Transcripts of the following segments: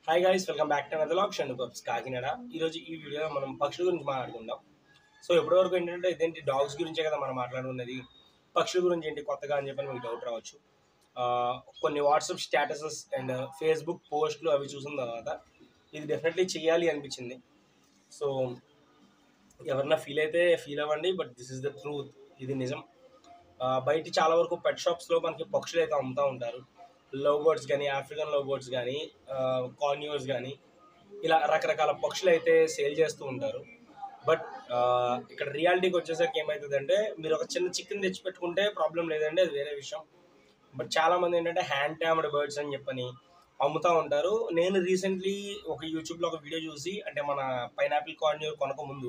hi guys welcome back to another లాక్ షండు పబ్స్ కాకినాడ ఈరోజు ఈ వీడియోలో మనం పక్షుల గురించి మాట్లాడుకుందాం సో ఇప్పటివరకు ఏంటంటే ఇదేంటి డాగ్స్ గురించే కదా మనం మాట్లాడుకున్నది పక్షుల గురించి ఏంటి కొత్తగా అని చెప్పని మీకు డౌట్ రావచ్చు ఆ, కొన్ని వాట్సాప్ స్టేటసెస్ అండ్ ఫేస్బుక్ పోస్ట్లు అవి చూసిన తర్వాత ఇది డెఫినెట్లీ చేయాలి అనిపించింది సో ఎవరన్నా ఫీల్ అయితే ఫీల్ అవ్వండి but this is the truth ఇది నిజం ఆ, బయట చాలా వరకు పెట్ షాప్స్లో మనకి పక్షులు అయితే అమ్ముతూ ఉంటారు లవ్ బర్డ్స్ కానీ ఆఫ్రికన్ లవ్ బర్డ్స్ కానీ కార్నియోస్ కానీ ఇలా రకరకాల పక్షులు అయితే సేల్ చేస్తూ ఉంటారు బట్ ఇక్కడ రియాలిటీకి వచ్చేసరికి ఏమవుతుందంటే మీరు ఒక చిన్న చికెన్ తెచ్చి పెట్టుకుంటే ప్రాబ్లం లేదండి అది వేరే విషయం బట్ చాలా మంది ఏంటంటే హ్యాండ్ ట్యామ్డ్ బర్డ్స్ అని చెప్పని అమ్ముతూ ఉంటారు నేను రీసెంట్లీ ఒక యూట్యూబ్లో ఒక వీడియో చూసి అంటే మన పైనాపిల్ కార్నియర్ కొనక ముందు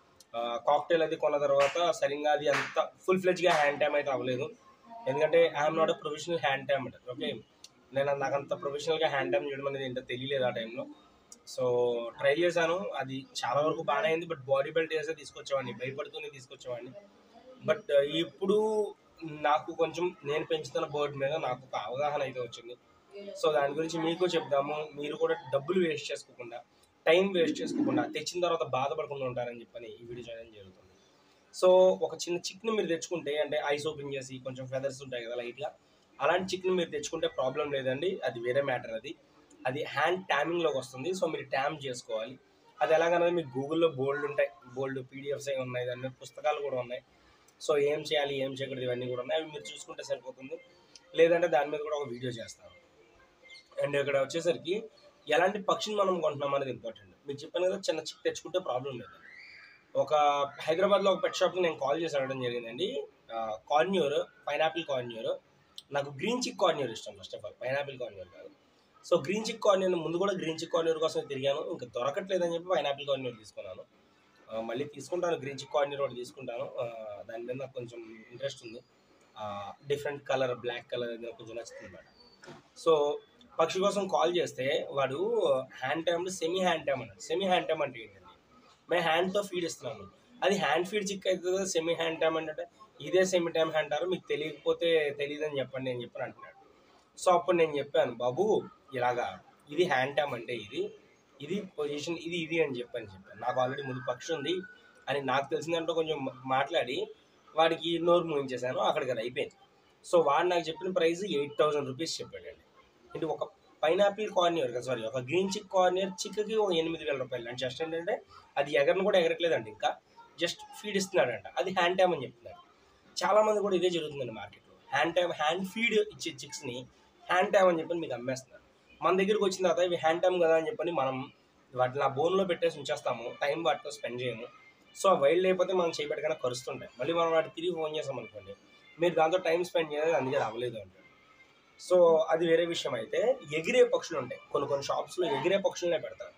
కాక్టైల్ అది కొన్న తర్వాత సరిగ్గా అది అంత ఫుల్ ఫ్లెజ్గా హ్యాండ్ ట్యామ్ అయితే అవ్వలేదు ఎందుకంటే I'm not a professional hand tame okay నేను నాకు అంత ప్రొఫెషనల్గా హ్యాండ్ ట్యామ్ చేయడం అనేది ఏంటో తెలియలేదు ఆ టైంలో సో ట్రై చేశాను అది చాలా వరకు బాగానే అయింది బట్ బాడీ బెల్ట్ వేసే తీసుకొచ్చేవాడిని భయపడుతూనే తీసుకొచ్చేవాడిని బట్ ఇప్పుడు నాకు కొంచెం నేను పెంచుతున్న బర్డ్ మీద నాకు ఒక అవగాహన అయితే వచ్చింది సో దాని గురించి మీకు చెప్దాము మీరు కూడా డబ్బులు వేస్ట్ చేసుకోకుండా టైం వేస్ట్ చేసుకోకుండా తెచ్చిన తర్వాత బాధపడకుండా ఉంటారని చెప్పని ఈ వీడియో చేయడం జరుగుతుంది సో ఒక చిన్న చిక్ని మీరు తెచ్చుకుంటే అంటే ఐస్ ఓపెన్ చేసి కొంచెం ఫెదర్స్ ఉంటాయి కదా లైట్గా అలాంటి చిక్ని మీరు తెచ్చుకుంటే ప్రాబ్లం లేదండి అది వేరే మ్యాటర్ అది అది హ్యాండ్ ట్యామింగ్లోకి వస్తుంది సో మీరు ట్యామ్ చేసుకోవాలి అది ఎలాగన్నది మీకు గూగుల్లో బోల్డ్ ఉంటాయి బోల్డ్ పీడిఎఫ్స్ అయి ఉన్నాయి దాని మీద పుస్తకాలు కూడా ఉన్నాయి సో ఏం చేయాలి ఏం చేయకూడదు ఇవన్నీ కూడా ఉన్నాయి అవి మీరు చూసుకుంటే సరిపోతుంది లేదంటే దాని మీద కూడా ఒక వీడియో చేస్తాను అండ్ ఇక్కడ వచ్చేసరికి ఎలాంటి పక్షిని మనం కొంటున్నాం అనేది ఇంపార్టెంట్ మీకు చెప్పాను కదా చిన్న చిక్ తెచ్చుకుంటే ప్రాబ్లం లేదు ఒక హైదరాబాద్లో ఒక పెట్ షాప్కి నేను కాల్ చేసి అడగడం జరిగిందండి కార్న్యూర్ పైనాపిల్ కార్న్యూర్ నాకు గ్రీన్ చిక్ కార్న్యూర్ ఇష్టం first of all pineapple conure కాదు సో గ్రీన్ చిక్ కార్న్యూర్ ముందు కూడా గ్రీన్ చిక్ కార్న్యూర్ కోసం తిరిగాను ఇంకా దొరకట్లేదని చెప్పి పైనాపిల్ కార్న్యూర్ తీసుకున్నాను ఆ, మళ్ళీ తీసుకుంటాను గ్రీన్ చిక్ కార్న్యూర్ ఒకటి తీసుకుంటాను ఆ, దాని మీద నాకు కొంచెం ఇంట్రెస్ట్ ఉంది డిఫరెంట్ కలర్ బ్లాక్ కలర్ అది నాకు కొంచెం నచ్చుతుంది అన్నమాట సో పక్షి కోసం కాల్ చేస్తే వాడు hand tame semi hand tame అన్నాడు సెమీ హ్యాండ్ ట్యామ్ అంటే ఏంటండి మేము హ్యాండ్తో ఫీడ్ ఇస్తున్నాము అది హ్యాండ్ ఫీడ్ చిక్ అవుతుంది సెమీ హ్యాండ్ ట్యామ్ అంటే ఇదే సెమీ ట్యామ్ హ్యాండ్ అంటారు మీకు తెలియకపోతే తెలియదని చెప్పండి నేను చెప్పని అంటున్నాడు సో అప్పుడు నేను చెప్పాను బాబు ఇలాగా ఇది హ్యాండ్ ట్యామ్ అంటే ఇది ఇది పొజిషన్ ఇది ఇది అని చెప్పని చెప్పాను నాకు ఆల్రెడీ ముందు పక్షి ఉంది అని నాకు తెలిసిందంటే కొంచెం మా- మాట్లాడి వాడికి నోరు మూయించేశాను అక్కడికి అది అయిపోయింది సో వాడు నాకు చెప్పిన ప్రైస్ ఎయిట్ థౌసండ్ రూపీస్ చెప్పాడండి అంటే ఒక పైనాపిల్ కార్నియర్ కదా సారీ ఒక గ్రీన్ చిక్ కార్నియర్ చిక్కి ఒక ఎనిమిది వేల రూపాయలు అంటే జస్ట్ ఏంటంటే అది ఎగరను కూడా ఎగరట్లేదండి ఇంకా జస్ట్ ఫీడ్ ఇస్తున్నాడంట అది హ్యాండ్ ట్యామ్ అని చెప్తున్నాడు చాలా మంది కూడా ఇదే జరుగుతుందండి మార్కెట్లో హ్యాండ్ ట్యామ్ హ్యాండ్ ఫీడ్ ఇచ్చే చిక్స్ని హ్యాండ్ ట్యామ్ అని చెప్పని మీకు అమ్మేస్తున్నారు మన దగ్గరికి వచ్చిన తర్వాత ఇవి హ్యాండ్ ట్యామ్ కదా అని చెప్పని మనం వాటిని ఆ బోన్లో పెట్టేసి ఉంచేస్తాము టైం వాటితో స్పెండ్ చేయము సో ఆ వైల్డ్ లేకపోతే మనం చేయబెట్టగానే కరుస్తుంటాయి మళ్ళీ మనం వాటి తిరిగి ఫోన్ చేసాం అనుకోండి మీరు దాంతో టైం స్పెండ్ చేయలేదు అందుకే అది అవ్వలేదు అంటాడు సో అది వేరే విషయం అయితే ఎగిరే పక్షులు ఉంటాయి కొన్ని కొన్ని షాప్స్లో ఎగిరే పక్షులనే పెడతారు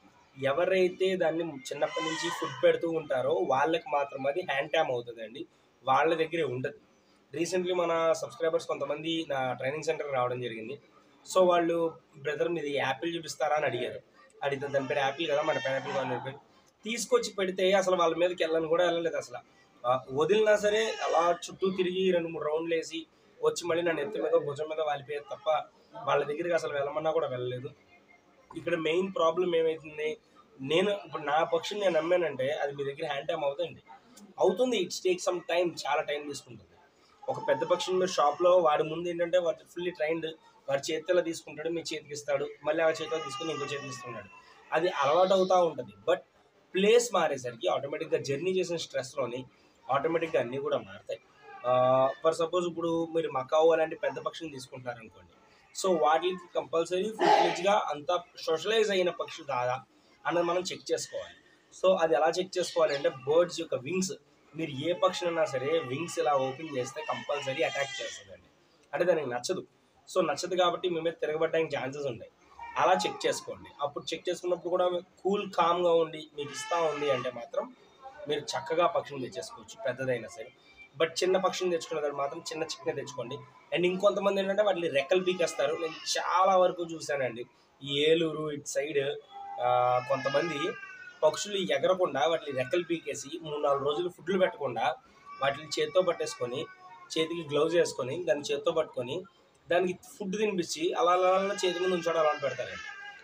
ఎవరైతే దాన్ని చిన్నప్పటి నుంచి ఫుడ్ పెడుతూ ఉంటారో వాళ్ళకి మాత్రం అది హ్యాండ్ ట్యామ్ అవుతుందండి వాళ్ళ దగ్గరే ఉండదు రీసెంట్లీ మన సబ్స్క్రైబర్స్ కొంతమంది నా ట్రైనింగ్ సెంటర్కి రావడం జరిగింది సో వాళ్ళు బ్రదర్ మీది యాపిల్ చూపిస్తారా అని అడిగారు అడిగితే దాని పేరు యాపిల్ కదా మన పైనాపిల్ కార్నర్ పేరు తీసుకొచ్చి పెడితే అసలు వాళ్ళ మీదకి వెళ్ళని కూడా వెళ్ళలేదు అసలు ఆ, వదిలినా సరే అలా చుట్టూ తిరిగి రెండు మూడు రౌండ్లు వేసి వచ్చి మళ్ళీ నన్ను ఎత్తి మీద భుజం మీద వాలిపోయేది తప్ప వాళ్ళ దగ్గరికి అసలు వెళ్ళమన్నా కూడా వెళ్ళలేదు ఇక్కడ మెయిన్ ప్రాబ్లం ఏమైతుంది నేను ఇప్పుడు నా పక్షిని నేను నమ్మానంటే అది మీ దగ్గర హ్యాండ్ టైం అవుతుంది అవుతుంది ఇట్స్ టేక్ సమ్ టైం చాలా టైం తీసుకుంటుంది ఒక పెద్ద పక్షిని మీరు షాప్లో వాడి ముందు ఏంటంటే వాటి ఫుల్లీ ట్రైన్డ్ వాడి చేతిలో తీసుకుంటాడు మీ చేతికి ఇస్తాడు మళ్ళీ ఆ చేతిలో తీసుకుని ఇంకో చేతికి ఇస్తున్నాడు అది అలవాటు అవుతూ ఉంటుంది బట్ ప్లేస్ మారేసరికి ఆటోమేటిక్గా జర్నీ చేసిన స్ట్రెస్లోని ఆటోమేటిక్గా అన్నీ కూడా మారుతాయి ఫర్ సపోజ్ ఇప్పుడు మీరు మకావు అలాంటి పెద్ద పక్షిని తీసుకుంటున్నారు అనుకోండి సో వాటికి కంపల్సరీ ఫుల్గా అంతా సోషలైజ్ అయిన పక్షి కాదా అన్నది మనం చెక్ చేసుకోవాలి సో అది ఎలా చెక్ చేసుకోవాలి అంటే బర్డ్స్ యొక్క వింగ్స్ మీరు ఏ పక్షినైనా సరే వింగ్స్ ఇలా ఓపెన్ చేస్తే కంపల్సరీ అటాక్ చేస్తుందండి అంటే దానికి నచ్చదు సో నచ్చదు కాబట్టి మీ మీద తిరగబడడానికి ఛాన్సెస్ ఉంటాయి అలా చెక్ చేసుకోండి అప్పుడు చెక్ చేసుకున్నప్పుడు కూడా కూల్ కామ్గా ఉండి మీకు ఇస్తా ఉంది అంటే మాత్రం మీరు చక్కగా పక్షిని తెచ్చేసుకోవచ్చు పెద్దదైనా సరే బట్ చిన్న పక్షిని తెచ్చుకున్నది మాత్రం చిన్న చికెన్ తెచ్చుకోండి అండ్ ఇంకొంతమంది ఏంటంటే వాటిని రెక్కలు పీకేస్తారు నేను చాలా వరకు చూశానండి ఈ ఏలూరు ఇటు సైడ్ కొంతమంది పక్షులు ఎగరకుండా వాటిని రెక్కలు పీకేసి మూడు నాలుగు రోజులు ఫుడ్లు పెట్టకుండా వాటిని చేత్తో పట్టేసుకొని చేతికి గ్లౌజ్ వేసుకొని దాన్ని చేత్తో పట్టుకొని దానికి ఫుడ్ తినిపించి అలా అలా అలా చేతి మీద ఉంచడం అలవాటు పెడతారండి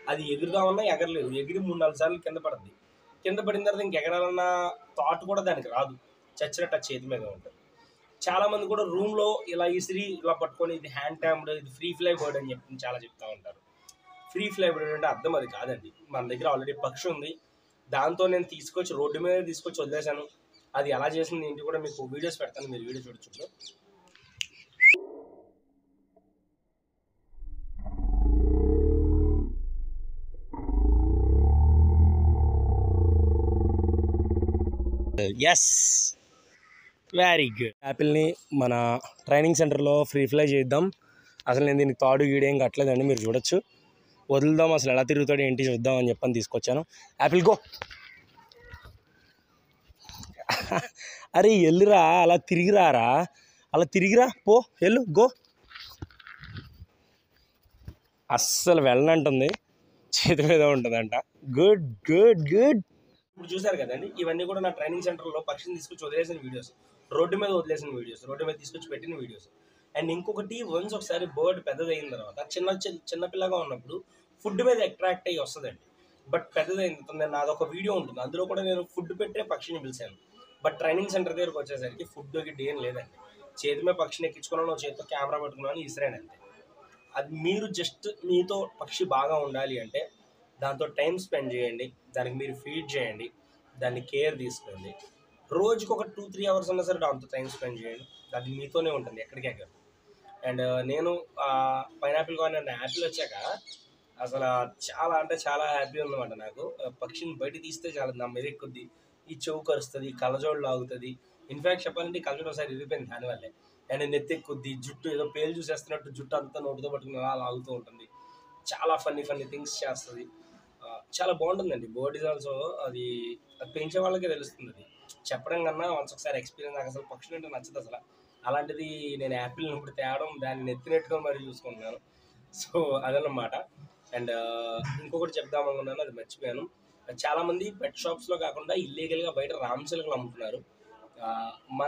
అది ఎగురుదామన్నా ఎగరలేదు ఎగిరి మూడు నాలుగు సార్లు కింద పడుతుంది కింద పడిన తర్వాత ఇంక ఎగరాలన్న థాట్ కూడా దానికి రాదు చచ్చినట్టు ఆ చేతి మీద ఉంటుంది చాలా మంది కూడా రూమ్ లో ఇలా ఇసిరి ఇలా పట్టుకొని ఇది హ్యాండ్ ట్యామ్డ్ ఇది ఫ్రీ ఫ్లై బర్డ్ అని చెప్పి చాలా చెప్తా ఉంటారు ఫ్రీ ఫ్లై బర్డ్ అంటే అర్థం అది కాదండి మన దగ్గర ఆల్రెడీ పక్షి ఉంది దాంతో నేను తీసుకొచ్చి రోడ్డు మీద తీసుకొచ్చి వదిలేశాను అది ఎలా చేసింది ఏంటి కూడా మీకు వీడియోస్ పెడతాను మీరు వీడియో చూడొచ్చు ఎస్ వెరీ గుడ్ యాపిల్ని మన ట్రైనింగ్ సెంటర్లో ఫ్రీ ఫ్లై చేద్దాం అసలు నేను దీనికి తాడు గీడేం కట్టలేదండి మీరు చూడొచ్చు వదులుదాం అసలు ఎలా తిరుగుతాడు ఏంటి చూద్దాం అని చెప్పని తీసుకొచ్చాను యాపిల్ గో అరే ఎల్లురా అలా తిరిగిరారా అలా తిరిగిరా పో ఎల్లు గో అస్సలు వెళ్ళనంటుంది చేతి మీద ఉంటుందంట గుడ్ గుడ్ గుడ్ ఇప్పుడు చూసారు కదండి ఇవన్నీ కూడా నా ట్రైనింగ్ సెంటర్లో పక్షిని తీసుకొచ్చి వదిలేసిన వీడియోస్ రోడ్డు మీద వదిలేసిన వీడియోస్ రోడ్డు మీద తీసుకొచ్చి పెట్టిన వీడియోస్ అండ్ ఇంకొకటి వన్స్ ఒకసారి బర్డ్ పెద్దదైన తర్వాత చిన్న చిన్న చిన్నపిల్లగా ఉన్నప్పుడు ఫుడ్ మీద అట్రాక్ట్ అయ్యి వస్తుందండి బట్ పెద్దదైన తర్వాత నేను నాదొక వీడియో ఉంటుంది అందులో కూడా నేను ఫుడ్ పెట్టే పక్షిని పిలిచాను బట్ ట్రైనింగ్ సెంటర్ దగ్గరకు వచ్చేసరికి ఫుడ్ గిడ్ ఏం లేదండి చేతి మీద పక్షిని ఎక్కించుకున్నాను చేతితో కెమెరా పెట్టుకున్నాను ఇసిరాను అంతే అది మీరు జస్ట్ మీతో పక్షి బాగా ఉండాలి అంటే దాంతో టైం స్పెండ్ చేయండి దానికి మీరు ఫీడ్ చేయండి దాన్ని కేర్ తీసుకోండి రోజుకి ఒక టూ త్రీ అవర్స్ ఉన్నా సరే దాంతో టైం స్పెండ్ చేయండి అది మీతోనే ఉంటుంది ఎక్కడికి ఎక్కరు అండ్ నేను పైనాపిల్ కానీ అన్న యాపిల్ వచ్చాక అసలు చాలా అంటే చాలా హ్యాపీ ఉందన్నమాట నాకు ఆ పక్షిని బయట తీస్తే చాలా నా మీద ఎక్కుద్ది ఈ చెవు కరుస్తుంది కళ్ళజోడు లాగుతుంది ఇన్ఫాక్ట్ చెప్పాలంటే ఈ కళ్ళజోడు ఒకసారి ఇరిగిపోయింది దానివల్లే అండ్ నెత్తి ఎక్కుద్ది జుట్టు ఏదో పేలు చూసేస్తున్నట్టు జుట్టు అంతా నోటితో పట్టుకుని అలా లాగుతూ ఉంటుంది చాలా ఫన్నీ ఫన్నీ థింగ్స్ చేస్తుంది ఆ, చాలా బాగుంటుందండి బర్డ్ ఇస్ ఆల్సో అది అది పెంచే వాళ్ళకే తెలుస్తుంది అది చెప్పడం కన్నా వన్స్ ఒకసారి ఎక్స్పీరియన్స్ నాకు అసలు పక్షులు అంటే నచ్చదు అసలు అలాంటిది నేను యాపిల్ ఇప్పుడు తేవడం దాన్ని నెత్తినెట్టుకొని మరి చూసుకుంటున్నాను సో అదన్నమాట అండ్ ఇంకొకటి చెప్దాం అనుకున్నాను అది మర్చిపోయాను చాలా మంది పెట్ షాప్స్ లో కాకుండా ఇల్లీగల్ గా బయట రామ్చిలకలు అమ్ముతున్నారు ఆ, మన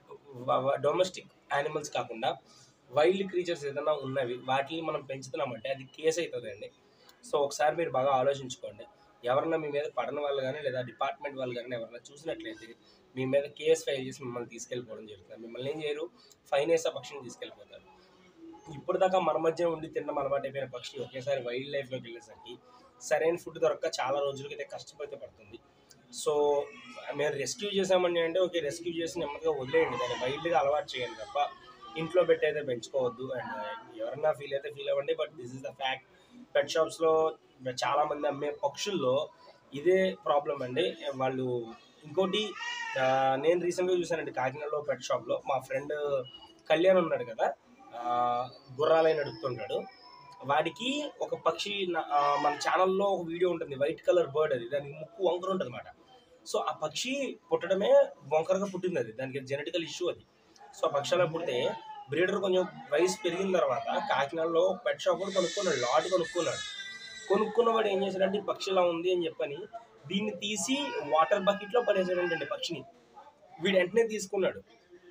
డొమెస్టిక్ యానిమల్స్ కాకుండా వైల్డ్ క్రీచర్స్ ఏదైనా ఉన్నవి వాటిని మనం పెంచుతున్నామంటే అది కేసు అవుతుందండి సో ఒకసారి మీరు బాగా ఆలోచించుకోండి ఎవరన్నా మీ మీద పడని వాళ్ళు కానీ లేదా డిపార్ట్మెంట్ వాళ్ళు కానీ ఎవరన్నా చూసినట్లయితే మీ మీద కేసు ఫైల్ చేసి మిమ్మల్ని తీసుకెళ్ళిపోవడం జరుగుతుంది మిమ్మల్ని ఏం చేయరు ఫైన్ వేసే పక్షిని తీసుకెళ్ళిపోతారు ఇప్పుడు దాకా మన మధ్య ఉండి తిన్న అలవాటు అయిపోయిన పక్షి ఒకేసారి వైల్డ్ లైఫ్లోకి వెళ్ళేసరికి సరైన ఫుడ్ దొరక్క చాలా రోజులకైతే కష్టమైతే పడుతుంది సో మేము రెస్క్యూ చేసామని అంటే ఓకే రెస్క్యూ చేసి నెమ్మదిగా వదిలేయండి దాన్ని వైల్డ్గా అలవాటు చేయండి తప్ప ఇంట్లో పెట్టి అయితే పెంచుకోవద్దు అండ్ ఎవరన్నా ఫీల్ అయితే ఫీల్ అవ్వండి but this is the fact pet షాప్స్లో చాలా మంది అమ్మే పక్షుల్లో ఇదే ప్రాబ్లం అండి వాళ్ళు ఇంకోటి ఆ, నేను రీసెంట్గా చూసానండి కాకినాడలో పెట్ షాప్లో మా ఫ్రెండ్ కళ్యాణ్ ఉన్నాడు కదా ఆ, గుర్రాలై నడుపుతుంటాడు వాడికి ఒక పక్షి నా- ఆ, మన ఛానల్లో ఒక వీడియో ఉంటుంది వైట్ కలర్ బర్డ్ అది దానికి ముక్కు వంకర ఉంటుంది అనమాట సో ఆ పక్షి పుట్టడమే వంకరగా పుట్టింది అది దానికి జెనెటికల్ ఇష్యూ అది సో ఆ పక్షి అలా పుడితే బ్రీడర్ కొంచెం వయసు పెరిగిన తర్వాత కాకినాడలో పెట్ షాప్ కూడా కొనుక్కున్నాడు లాట్ కొనుక్కున్నాడు కొనుక్కున్నవాడు ఏం చేశాడంటే ఈ పక్షి ఇలా ఉంది అని చెప్పని దీన్ని తీసి వాటర్ బకెట్లో పడేసాడంటే పక్షిని వీడు వెంటనే తీసుకున్నాడు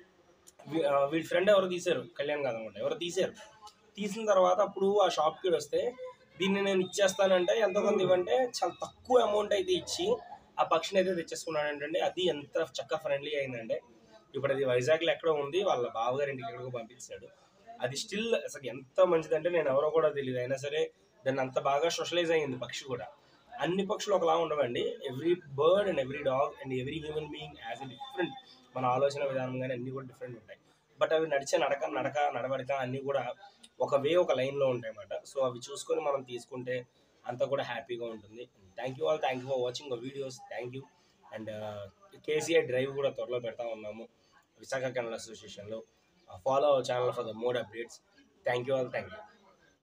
వీ- ఆ, వీడి ఫ్రెండ్ ఎవరు తీశారు కళ్యాణ్ కాదు అనుకుంటా ఎవరు తీశారు తీసిన తర్వాత అప్పుడు ఆ షాప్కి వస్తే దీన్ని నేను ఇచ్చేస్తానంటే ఎంతో కొంత ఇవ్వంటే చాలా తక్కువ అమౌంట్ అయితే ఇచ్చి ఆ పక్షిని అయితే తెచ్చేసుకున్నాడు అంటే అది ఎంత చక్కగా ఫ్రెండ్లీ అయిందంటే ఇప్పుడు అది వైజాగ్లో ఎక్కడో ఉంది వాళ్ళ బావగారి ఇంటికి ఎక్కడికో పంపించాడు అది స్టిల్ అసలు ఎంత మంచిదంటే నేను ఎవరో కూడా తెలియదు అయినా సరే దాన్ని అంత బాగా సోషలైజ్ అయ్యింది పక్షి కూడా అన్ని పక్షులు ఒకలా ఉండవండి every bird and every dog and every human being as a different మన ఆలోచన విధానం కానీ అన్నీ కూడా డిఫరెంట్ ఉంటాయి బట్ అవి నడిచే నడక నడక నడవడిక అన్నీ కూడా ఒక వే ఒక లైన్లో ఉంటాయి అన్నమాట సో అవి చూసుకొని మనం తీసుకుంటే అంతా కూడా హ్యాపీగా ఉంటుంది thank you all thank you for watching videos thank you and KCI drive కూడా త్వరలో పెడతా ఉన్నాము విశాఖ కెనల్ అసోసియేషన్లో follow our channel for the more updates thank you all thank you